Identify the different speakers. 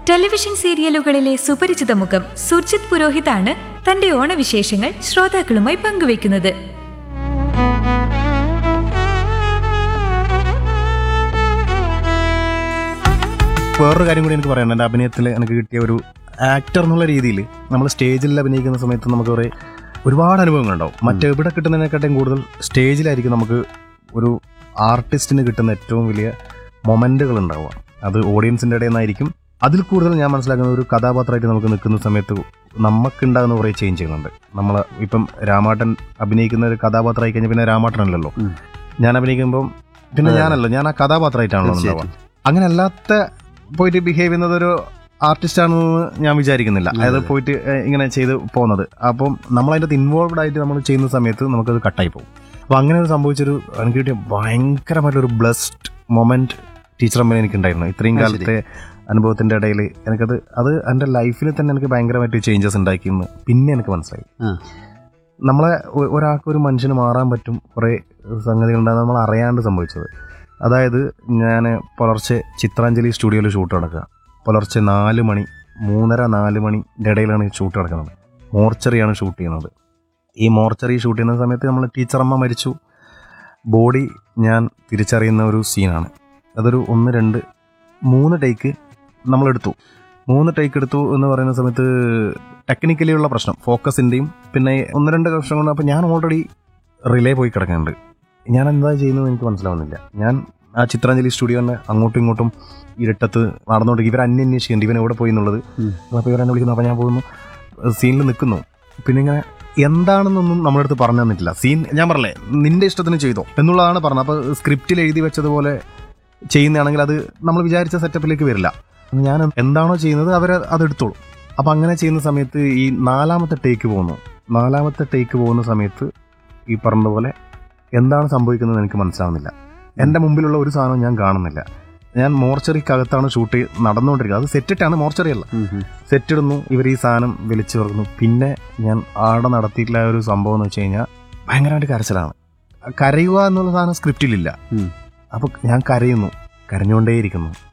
Speaker 1: Television സീരിയലുകളിലെ സുപരിചിത മുഖം സുർജിത് പുരോഹിതാണ് തന്റെ ഓണവിശേഷങ്ങൾ ശ്രോതാക്കളുമായി പങ്കുവയ്ക്കുന്നത്
Speaker 2: വേറൊരു കാര്യം കൂടി എനിക്ക് പറയാൻ എൻ്റെ അഭിനയത്തിൽ എനിക്ക് കിട്ടിയ ഒരു ആക്ടർ എന്നുള്ള രീതിയിൽ നമ്മൾ സ്റ്റേജിൽ അഭിനയിക്കുന്ന സമയത്ത് നമുക്ക് കുറേ ഒരുപാട് അനുഭവങ്ങളുണ്ടാവും മറ്റെവിടെ കിട്ടുന്നതിനെക്കാട്ടും കൂടുതൽ സ്റ്റേജിലായിരിക്കും നമുക്ക് ഒരു ആർട്ടിസ്റ്റിന് കിട്ടുന്ന ഏറ്റവും വലിയ മൊമെൻറ്റുകൾ ഉണ്ടാവുക അത് ഓഡിയൻസിൻ്റെ ഇടയിൽ നിന്നായിരിക്കും അതിൽ കൂടുതൽ ഞാൻ മനസ്സിലാക്കുന്ന ഒരു കഥാപാത്രമായിട്ട് നമുക്ക് നിൽക്കുന്ന സമയത്ത് നമുക്കുണ്ടാകുന്ന കുറേ ചേഞ്ച് ചെയ്യുന്നുണ്ട് നമ്മൾ ഇപ്പം രാമാട്ടൻ അഭിനയിക്കുന്ന ഒരു കഥാപാത്രമായി കഴിഞ്ഞാൽ പിന്നെ രാമാട്ടനല്ലല്ലോ
Speaker 3: ഉം.
Speaker 2: ഞാൻ അഭിനയിക്കുമ്പം പിന്നെ
Speaker 3: അതെ.
Speaker 2: ഞാനല്ല ഞാൻ ആ കഥാപാത്രമായിട്ടാണല്ലോ ഉണ്ടാവുക
Speaker 3: തീർച്ചയായിട്ടും.
Speaker 2: അങ്ങനെ അല്ലാത്ത പോയിട്ട് ബിഹേവ് ചെയ്യുന്നത് ഒരു ആർട്ടിസ്റ്റ് ആണെന്ന് ഞാൻ വിചാരിക്കുന്നില്ല അതായത്
Speaker 3: അതെ.
Speaker 2: പോയിട്ട് ഏഹ്, ഇങ്ങനെ ചെയ്ത് പോകുന്നത് അപ്പം നമ്മൾ അതിൻ്റെ ഇൻവോൾവ്ഡ് ആയിട്ട് നമ്മൾ ചെയ്യുന്ന സമയത്ത് നമുക്കത് കട്ടായി പോകും അപ്പോൾ അങ്ങനെ ഒരു സംഭവിച്ചൊരു എനിക്ക് കിട്ടിയ ഭയങ്കരമായിട്ടൊരു ബ്ലസ്ഡ് മൊമെന്റ് ടീച്ചർ അമ്മ എനിക്കുണ്ടായിരുന്നു ഇത്രയും
Speaker 3: ആ, ശരി.
Speaker 2: കാലത്തെ അനുഭവത്തിന്റെ ഇടയിൽ എനിക്കത് അത് എൻ്റെ ലൈഫിൽ തന്നെ എനിക്ക് ഭയങ്കരമായിട്ട് ചേഞ്ചസ് ഉണ്ടാക്കിയെന്ന് പിന്നെ എനിക്ക് മനസ്സിലായി
Speaker 3: ആ.
Speaker 2: നമ്മളെ ഒ- ഒരാൾക്ക് ഒരു മനുഷ്യന് മാറാൻ പറ്റും കുറേ സംഗതികളുണ്ടാകും നമ്മൾ അറിയാണ്ട് സംഭവിച്ചത് അതായത് ഞാൻ പുലർച്ചെ ചിത്രാഞ്ജലി സ്റ്റുഡിയോയിൽ ഷൂട്ട് നടക്കുക പുലർച്ചെ നാല് മണി മൂന്നര നാല് മണിൻ്റെ ഇടയിലാണ് ഈ ഷൂട്ട് നടക്കുന്നത് മോർച്ചറിയാണ് ഷൂട്ട് ചെയ്യുന്നത് ഈ മോർച്ചറി ഷൂട്ട് ചെയ്യുന്ന സമയത്ത് നമ്മൾ ടീച്ചറമ്മ മരിച്ചു ബോഡി ഞാൻ തിരിച്ചറിയുന്ന ഒരു സീനാണ് അതൊരു ഒന്ന് രണ്ട് മൂന്ന് ടേക്ക് നമ്മളെടുത്തു മൂന്ന് ടേക്ക് എടുത്തു എന്ന് പറയുന്ന സമയത്ത് ടെക്നിക്കലി ഉള്ള പ്രശ്നം ഫോക്കസിൻ്റെയും പിന്നെ ഒന്ന് രണ്ട് പ്രശ്നം കൊണ്ട് അപ്പോൾ ഞാൻ ഓൾറെഡി റിലേ പോയി കിടക്കുന്നുണ്ട് ഞാൻ എന്താ ചെയ്യുന്നത് എനിക്ക് മനസ്സിലാവുന്നില്ല ഞാൻ ആ ചിത്രാഞ്ജലി സ്റ്റുഡിയോനെ അങ്ങോട്ടും ഇങ്ങോട്ടും ഇരുട്ടത്ത് നടന്നുകൊണ്ട് ഇവർ അന്വേഷിക്കുന്നുണ്ട് ഇവൻ എവിടെ പോയി എന്നുള്ളത്
Speaker 3: ഉം.
Speaker 2: അപ്പോൾ ഇവരെന്നെ വിളിക്കുന്നു അപ്പോൾ ഞാൻ പോകുന്നു സീനിൽ നിൽക്കുന്നു പിന്നെ ഇങ്ങനെ എന്താണെന്നൊന്നും നമ്മുടെ അടുത്ത് പറഞ്ഞു തന്നിട്ടില്ല സീൻ ഞാൻ പറഞ്ഞില്ലേ നിന്റെ ഇഷ്ടത്തിന് ചെയ്തോ എന്നുള്ളതാണ് പറഞ്ഞത് അപ്പോൾ സ്ക്രിപ്റ്റിൽ എഴുതി വെച്ചതുപോലെ ചെയ്യുന്നതാണെങ്കിൽ അത് നമ്മൾ വിചാരിച്ച സെറ്റപ്പിലേക്ക് വരില്ല ഞാൻ എന്താണോ ചെയ്യുന്നത് അവർ അതെടുത്തോളും അപ്പം അങ്ങനെ ചെയ്യുന്ന സമയത്ത് ഈ നാലാമത്തെ ടേക്ക് പോകുന്നു നാലാമത്തെ ടേക്ക് പോകുന്ന സമയത്ത് ഈ പറഞ്ഞതുപോലെ എന്താണ് സംഭവിക്കുന്നത് എനിക്ക് മനസ്സിലാവുന്നില്ല എൻ്റെ മുമ്പിലുള്ള ഒരു സാധനവും ഞാൻ കാണുന്നില്ല ഞാൻ മോർച്ചറിക്കകത്താണ് ഷൂട്ട് നടന്നുകൊണ്ടിരിക്കുന്നത് അത് സെറ്റിട്ടാണ് മോർച്ചറി അല്ല
Speaker 3: ഉം, ഉം.
Speaker 2: സെറ്റ് ഇടുന്നു ഇവർ ഈ സാധനം വലിച്ചു തുറക്കുന്നു പിന്നെ ഞാൻ ആടെ നടത്തിയിട്ടുള്ള ആ ഒരു സംഭവം എന്ന് വെച്ച് കഴിഞ്ഞാൽ ഭയങ്കരമായിട്ട് കരച്ചിലാണ് കരയുക എന്നുള്ള സാധനം സ്ക്രിപ്റ്റിലില്ല
Speaker 3: ഉം.
Speaker 2: അപ്പോൾ ഞാൻ കരയുന്നു കരഞ്ഞുകൊണ്ടേയിരിക്കുന്നു